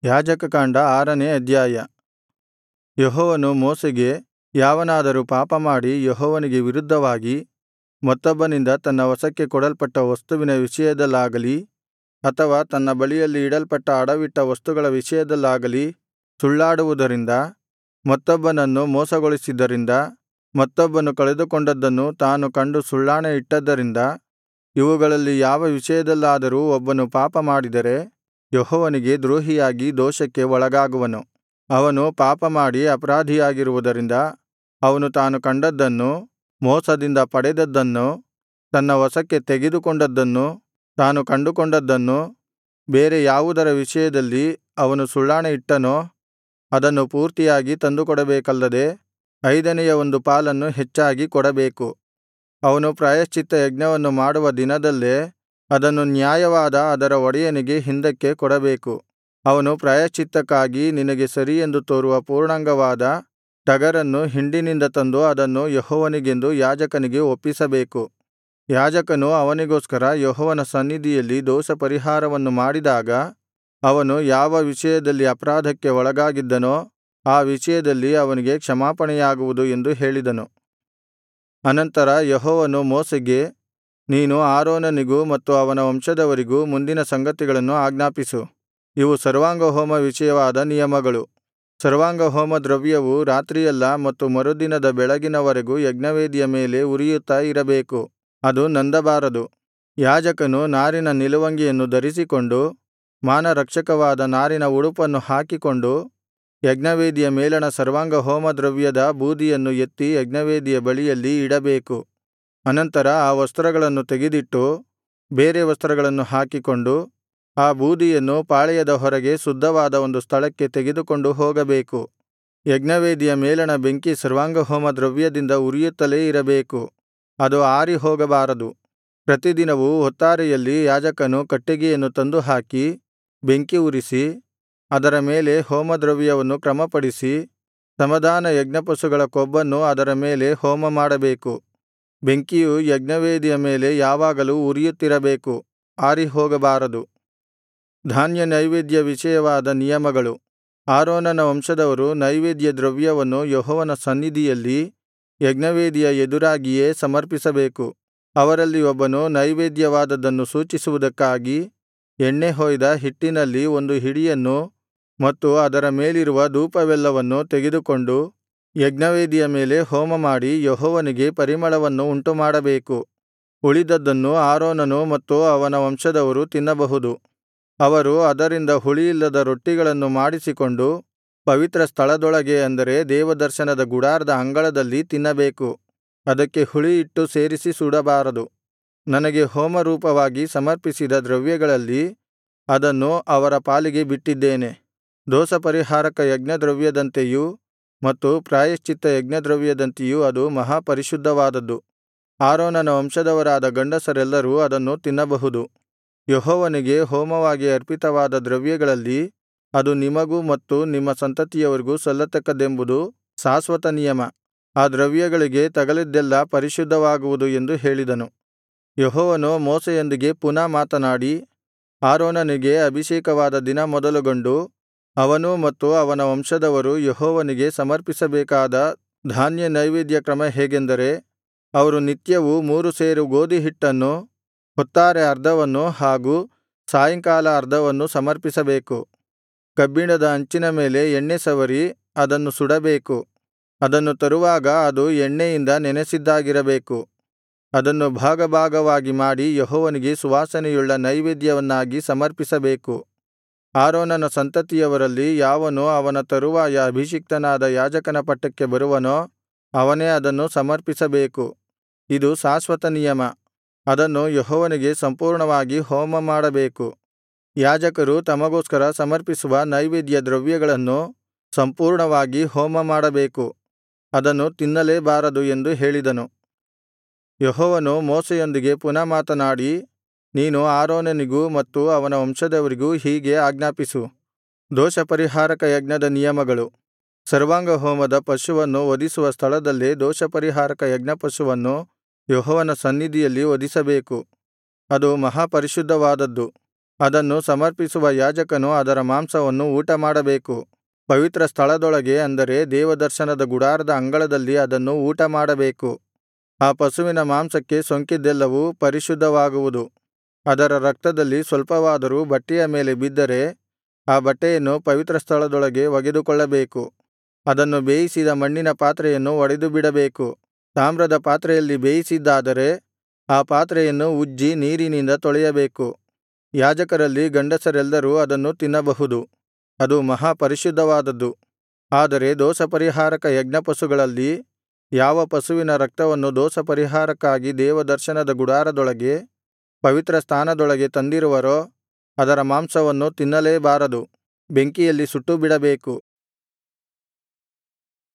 ಯಾಜಕಕಾಂಡ ಆರನೇ ಅಧ್ಯಾಯ ಯೆಹೋವನು ಮೋಶೆಗೆ ಯಾವನಾದರೂ ಪಾಪಮಾಡಿ ಯೆಹೋವನಿಗೆ ವಿರುದ್ಧವಾಗಿ ಮತ್ತೊಬ್ಬನಿಂದ ತನ್ನ ವಶಕ್ಕೆ ಕೊಡಲ್ಪಟ್ಟ ವಸ್ತುವಿನ ವಿಷಯದಲ್ಲಾಗಲಿ ಅಥವಾ ತನ್ನ ಬಳಿಯಲ್ಲಿ ಇಡಲ್ಪಟ್ಟ ಅಡವಿಟ್ಟ ವಸ್ತುಗಳ ವಿಷಯದಲ್ಲಾಗಲಿ ಸುಳ್ಳಾಡುವುದರಿಂದ ಮತ್ತೊಬ್ಬನನ್ನು ಮೋಸಗೊಳಿಸಿದ್ದರಿಂದ ಮತ್ತೊಬ್ಬನು ಕಳೆದುಕೊಂಡದ್ದನ್ನು ತಾನು ಕಂಡು ಸುಳ್ಳಾಣೆಯಿಟ್ಟದ್ದರಿಂದ ಇವುಗಳಲ್ಲಿ ಯಾವ ವಿಷಯದಲ್ಲಾದರೂ ಒಬ್ಬನು ಪಾಪಮಾಡಿದರೆ ಯೆಹೋವನಿಗೆ ದ್ರೋಹಿಯಾಗಿ ದೋಷಕ್ಕೆ ಒಳಗಾಗುವನು ಅವನು ಪಾಪಮಾಡಿ ಅಪರಾಧಿಯಾಗಿರುವುದರಿಂದ ಅವನು ತಾನು ಕಂಡದ್ದನ್ನು ಮೋಸದಿಂದ ಪಡೆದದ್ದನ್ನು ತನ್ನ ವಶಕ್ಕೆ ತೆಗೆದುಕೊಂಡದ್ದನ್ನು ತಾನು ಕಂಡುಕೊಂಡದ್ದನ್ನು ಬೇರೆ ಯಾವುದರ ವಿಷಯದಲ್ಲಿ ಅವನು ಸುಳ್ಳಾಣೆಯಿಟ್ಟನೋ ಅದನ್ನು ಪೂರ್ತಿಯಾಗಿ ತಂದುಕೊಡಬೇಕಲ್ಲದೆ ಐದನೆಯ ಒಂದು ಪಾಲನ್ನು ಹೆಚ್ಚಾಗಿ ಕೊಡಬೇಕು ಅವನು ಪ್ರಾಯಶ್ಚಿತ್ತ ಯಜ್ಞವನ್ನು ಮಾಡುವ ದಿನದಲ್ಲೇ ಅದನ್ನು ನ್ಯಾಯವಾದ ಅದರ ಒಡೆಯನಿಗೆ ಹಿಂದಕ್ಕೆ ಕೊಡಬೇಕು ಅವನು ಪ್ರಾಯಶ್ಚಿತ್ತಕ್ಕಾಗಿ ನಿನಗೆ ಸರಿಯೆಂದು ತೋರುವ ಪೂರ್ಣಾಂಗವಾದ ಟಗರನ್ನು ಹಿಂಡಿನಿಂದ ತಂದು ಅದನ್ನು ಯೆಹೋವನಿಗೆಂದು ಯಾಜಕನಿಗೆ ಒಪ್ಪಿಸಬೇಕು ಯಾಜಕನು ಅವನಿಗೋಸ್ಕರ ಯೆಹೋವನ ಸನ್ನಿಧಿಯಲ್ಲಿ ದೋಷಪರಿಹಾರವನ್ನು ಮಾಡಿದಾಗ ಅವನು ಯಾವ ವಿಷಯದಲ್ಲಿ ಅಪರಾಧಕ್ಕೆ ಒಳಗಾಗಿದ್ದನೋ ಆ ವಿಷಯದಲ್ಲಿ ಅವನಿಗೆ ಕ್ಷಮಾಪಣೆಯಾಗುವುದು ಎಂದು ಹೇಳಿದನು ಅನಂತರ ಯೆಹೋವನು ಮೋಶೆಗೆ ನೀನು ಆರೋನನಿಗೂ ಮತ್ತು ಅವನ ವಂಶದವರಿಗೂ ಮುಂದಿನ ಸಂಗತಿಗಳನ್ನು ಆಜ್ಞಾಪಿಸು ಇವು ಸರ್ವಾಂಗಹೋಮ ವಿಷಯವಾದ ನಿಯಮಗಳು ಸರ್ವಾಂಗಹೋಮ ದ್ರವ್ಯವು ರಾತ್ರಿಯೆಲ್ಲಾ ಮತ್ತು ಮರುದಿನದ ಬೆಳಗಿನವರೆಗೂ ಯಜ್ಞವೇದಿಯ ಮೇಲೆ ಉರಿಯುತ್ತಾ ಇರಬೇಕು ಅದು ನಂದಬಾರದು ಯಾಜಕನು ನಾರಿನ ನಿಲುವಂಗಿಯನ್ನು ಧರಿಸಿಕೊಂಡು ಮಾನರಕ್ಷಕವಾದ ನಾರಿನ ಉಡುಪನ್ನು ಹಾಕಿಕೊಂಡು ಯಜ್ಞವೇದಿಯ ಮೇಲಣ ಸರ್ವಾಂಗಹೋಮದ್ರವ್ಯದ ಬೂದಿಯನ್ನು ಎತ್ತಿ ಯಜ್ಞವೇದಿಯ ಬಳಿಯಲ್ಲಿ ಇಡಬೇಕು ಅನಂತರ ಆ ವಸ್ತ್ರಗಳನ್ನು ತೆಗೆದಿಟ್ಟು ಬೇರೆ ವಸ್ತ್ರಗಳನ್ನು ಹಾಕಿಕೊಂಡು ಆ ಬೂದಿಯನ್ನು ಪಾಳೆಯದ ಹೊರಗೆ ಶುದ್ಧವಾದ ಒಂದು ಸ್ಥಳಕ್ಕೆ ತೆಗೆದುಕೊಂಡು ಹೋಗಬೇಕು ಯಜ್ಞವೇದಿಯ ಮೇಲಣ ಬೆಂಕಿ ಸರ್ವಾಂಗಹೋಮ ದ್ರವ್ಯದಿಂದ ಉರಿಯುತ್ತಲೇ ಇರಬೇಕು ಅದು ಆರಿಹೋಗಬಾರದು ಪ್ರತಿದಿನವೂ ಹೊತ್ತಾರೆಯಲ್ಲಿ ಯಾಜಕನು ಕಟ್ಟಿಗೆಯನ್ನು ತಂದು ಹಾಕಿ ಬೆಂಕಿ ಉರಿಸಿ ಅದರ ಮೇಲೆ ಹೋಮದ್ರವ್ಯವನ್ನು ಕ್ರಮಪಡಿಸಿ ಸಮಾಧಾನ ಯಜ್ಞಪಶುಗಳ ಕೊಬ್ಬನ್ನು ಅದರ ಮೇಲೆ ಹೋಮಮಾಡಬೇಕು ಬೆಂಕಿಯು ಯಜ್ಞವೇದಿಯ ಮೇಲೆ ಯಾವಾಗಲೂ ಉರಿಯುತ್ತಿರಬೇಕು ಆರಿಹೋಗಬಾರದು ಧಾನ್ಯನೈವೇದ್ಯ ವಿಷಯವಾದ ನಿಯಮಗಳು ಆರೋನನ ವಂಶದವರು ನೈವೇದ್ಯ ದ್ರವ್ಯವನ್ನು ಯೆಹೋವನ ಸನ್ನಿಧಿಯಲ್ಲಿ ಯಜ್ಞವೇದಿಯ ಎದುರಾಗಿಯೇ ಸಮರ್ಪಿಸಬೇಕು ಅವರಲ್ಲಿ ಒಬ್ಬನು ನೈವೇದ್ಯವಾದದ್ದನ್ನು ಸೂಚಿಸುವುದಕ್ಕಾಗಿ ಎಣ್ಣೆ ಹೊಯ್ದ ಹಿಟ್ಟಿನಲ್ಲಿ ಒಂದು ಹಿಡಿಯನ್ನು ಮತ್ತು ಅದರ ಮೇಲಿರುವ ಧೂಪವೆಲ್ಲವನ್ನು ತೆಗೆದುಕೊಂಡು ಯಜ್ಞವೇದಿಯ ಮೇಲೆ ಹೋಮಮಾಡಿ ಯೆಹೋವನಿಗೆ ಪರಿಮಳವನ್ನು ಉಂಟುಮಾಡಬೇಕು ಉಳಿದದ್ದನ್ನು ಆರೋನನು ಮತ್ತು ಅವನ ವಂಶದವರು ತಿನ್ನಬಹುದು ಅವರು ಅದರಿಂದ ಹುಳಿಯಿಲ್ಲದ ರೊಟ್ಟಿಗಳನ್ನು ಮಾಡಿಸಿಕೊಂಡು ಪವಿತ್ರ ಸ್ಥಳದೊಳಗೆ ಅಂದರೆ ದೇವದರ್ಶನದ ಗುಡಾರದ ಅಂಗಳದಲ್ಲಿ ತಿನ್ನಬೇಕು ಅದಕ್ಕೆ ಹುಳಿಹಿಟ್ಟು ಸೇರಿಸಿ ಸುಡಬಾರದು ನನಗೆ ಹೋಮರೂಪವಾಗಿ ಸಮರ್ಪಿಸಿದ ದ್ರವ್ಯಗಳಲ್ಲಿ ಅದನ್ನು ಅವರ ಪಾಲಿಗೆ ಬಿಟ್ಟಿದ್ದೇನೆ ದೋಷಪರಿಹಾರಕ ಯಜ್ಞದ್ರವ್ಯದಂತೆಯೂ ಮತ್ತು ಪ್ರಾಯಶ್ಚಿತ್ತ ಯಜ್ಞದ್ರವ್ಯದಂತೆಯೂ ಅದು ಮಹಾಪರಿಶುದ್ಧವಾದದ್ದು ಆರೋನನ ವಂಶದವರಾದ ಗಂಡಸರೆಲ್ಲರೂ ಅದನ್ನು ತಿನ್ನಬಹುದು ಯೆಹೋವನಿಗೆ ಹೋಮವಾಗಿ ಅರ್ಪಿತವಾದ ದ್ರವ್ಯಗಳಲ್ಲಿ ಅದು ನಿಮಗೂ ಮತ್ತು ನಿಮ್ಮ ಸಂತತಿಯವರಿಗೂ ಸಲ್ಲತಕ್ಕದ್ದೆಂಬುದು ಶಾಶ್ವತ ನಿಯಮ ಆ ದ್ರವ್ಯಗಳಿಗೆ ತಗಲಿದ್ದೆಲ್ಲಾ ಪರಿಶುದ್ಧವಾಗುವುದು ಎಂದು ಹೇಳಿದನು ಯೆಹೋವನು ಮೋಶೆಯೊಂದಿಗೆ ಪುನಃ ಮಾತನಾಡಿ ಆರೋನನಿಗೆ ಅಭಿಷೇಕವಾದ ದಿನ ಮೊದಲುಗೊಂಡು ಅವನೂ ಮತ್ತು ಅವನ ವಂಶದವರು ಯೆಹೋವನಿಗೆ ಸಮರ್ಪಿಸಬೇಕಾದ ಧಾನ್ಯನೈವೇದ್ಯ ಕ್ರಮ ಹೇಗೆಂದರೆ ಅವರು ನಿತ್ಯವೂ ಮೂರು ಸೇರು ಗೋದಿಹಿಟ್ಟನ್ನು ಹೊತ್ತಾರೆ ಅರ್ಧವನ್ನು ಹಾಗೂ ಸಾಯಂಕಾಲ ಅರ್ಧವನ್ನು ಸಮರ್ಪಿಸಬೇಕು ಕಬ್ಬಿಣದ ಹಂಚಿನ ಮೇಲೆ ಎಣ್ಣೆ ಸವರಿ ಅದನ್ನು ಸುಡಬೇಕು ಅದನ್ನು ತರುವಾಗ ಅದು ಎಣ್ಣೆಯಿಂದ ನೆನೆಸಿದ್ದಾಗಿರಬೇಕು ಅದನ್ನು ಭಾಗಭಾಗವಾಗಿ ಮಾಡಿ ಯೆಹೋವನಿಗೆ ಸುವಾಸನೆಯುಳ್ಳ ನೈವೇದ್ಯವನ್ನಾಗಿ ಸಮರ್ಪಿಸಬೇಕು ಆರೋನನ ಸಂತತಿಯವರಲ್ಲಿ ಯಾವನು ಅವನ ತರುವಾಯ ಅಭಿಷಿಕ್ತನಾದ ಯಾಜಕನ ಪಟ್ಟಕ್ಕೆ ಬರುವನೋ ಅವನೇ ಅದನ್ನು ಸಮರ್ಪಿಸಬೇಕು ಇದು ಶಾಶ್ವತ ನಿಯಮ ಅದನ್ನು ಯೆಹೋವನಿಗೆ ಸಂಪೂರ್ಣವಾಗಿ ಹೋಮಮಾಡಬೇಕು ಯಾಜಕರು ತಮಗೋಸ್ಕರ ಸಮರ್ಪಿಸುವ ನೈವೇದ್ಯ ದ್ರವ್ಯಗಳನ್ನು ಸಂಪೂರ್ಣವಾಗಿ ಹೋಮಮಾಡಬೇಕು ಅದನ್ನು ತಿನ್ನಲೇಬಾರದು ಎಂದು ಹೇಳಿದನು ಯೆಹೋವನು ಮೋಶೆಯೊಂದಿಗೆ ಪುನಃ ಮಾತನಾಡಿ ನೀನು ಆರೋನನಿಗೂ ಮತ್ತು ಅವನ ವಂಶದವರಿಗೂ ಹೀಗೆ ಆಜ್ಞಾಪಿಸು ದೋಷಪರಿಹಾರಕ ಯಜ್ಞದ ನಿಯಮಗಳು ಸರ್ವಾಂಗಹೋಮದ ಪಶುವನ್ನು ವಧಿಸುವ ಸ್ಥಳದಲ್ಲೇ ದೋಷಪರಿಹಾರಕ ಯಜ್ಞಪಶುವನ್ನು ಯೆಹೋವನ ಸನ್ನಿಧಿಯಲ್ಲಿ ವಧಿಸಬೇಕು ಅದು ಮಹಾಪರಿಶುದ್ಧವಾದದ್ದು ಅದನ್ನು ಸಮರ್ಪಿಸುವ ಯಾಜಕನು ಅದರ ಮಾಂಸವನ್ನು ಊಟಮಾಡಬೇಕು ಪವಿತ್ರ ಸ್ಥಳದೊಳಗೆ ಅಂದರೆ ದೇವದರ್ಶನದ ಗುಡಾರದ ಅಂಗಳದಲ್ಲಿ ಅದನ್ನು ಊಟಮಾಡಬೇಕು ಆ ಪಶುವಿನ ಮಾಂಸಕ್ಕೆ ಸೋಂಕಿದ್ದೆಲ್ಲವೂ ಪರಿಶುದ್ಧವಾಗುವುದು ಅದರ ರಕ್ತದಲ್ಲಿ ಸ್ವಲ್ಪವಾದರೂ ಬಟ್ಟೆಯ ಮೇಲೆ ಬಿದ್ದರೆ ಆ ಬಟ್ಟೆಯನ್ನು ಪವಿತ್ರಸ್ಥಳದೊಳಗೆ ಒಗೆದುಕೊಳ್ಳಬೇಕು ಅದನ್ನು ಬೇಯಿಸಿದ ಮಣ್ಣಿನ ಪಾತ್ರೆಯನ್ನು ಒಡೆದುಬಿಡಬೇಕು ತಾಮ್ರದ ಪಾತ್ರೆಯಲ್ಲಿ ಬೇಯಿಸಿದ್ದಾದರೆ ಆ ಪಾತ್ರೆಯನ್ನು ಉಜ್ಜಿ ನೀರಿನಿಂದ ತೊಳೆಯಬೇಕು ಯಾಜಕರಲ್ಲಿ ಗಂಡಸರೆಲ್ಲರೂ ಅದನ್ನು ತಿನ್ನಬಹುದು ಅದು ಮಹಾಪರಿಶುದ್ಧವಾದದ್ದು ಆದರೆ ದೋಷಪರಿಹಾರಕ ಯಜ್ಞಪಶುಗಳಲ್ಲಿ ಯಾವ ಪಶುವಿನ ರಕ್ತವನ್ನು ದೋಷಪರಿಹಾರಕ್ಕಾಗಿ ದೇವದರ್ಶನದ ಗುಡಾರದೊಳಗೆ ಪವಿತ್ರಸ್ಥಾನದೊಳಗೆ ತಂದಿರುವರೋ ಅದರ ಮಾಂಸವನ್ನು ತಿನ್ನಲೇಬಾರದು ಬೆಂಕಿಯಲ್ಲಿ ಸುಟ್ಟುಬಿಡಬೇಕು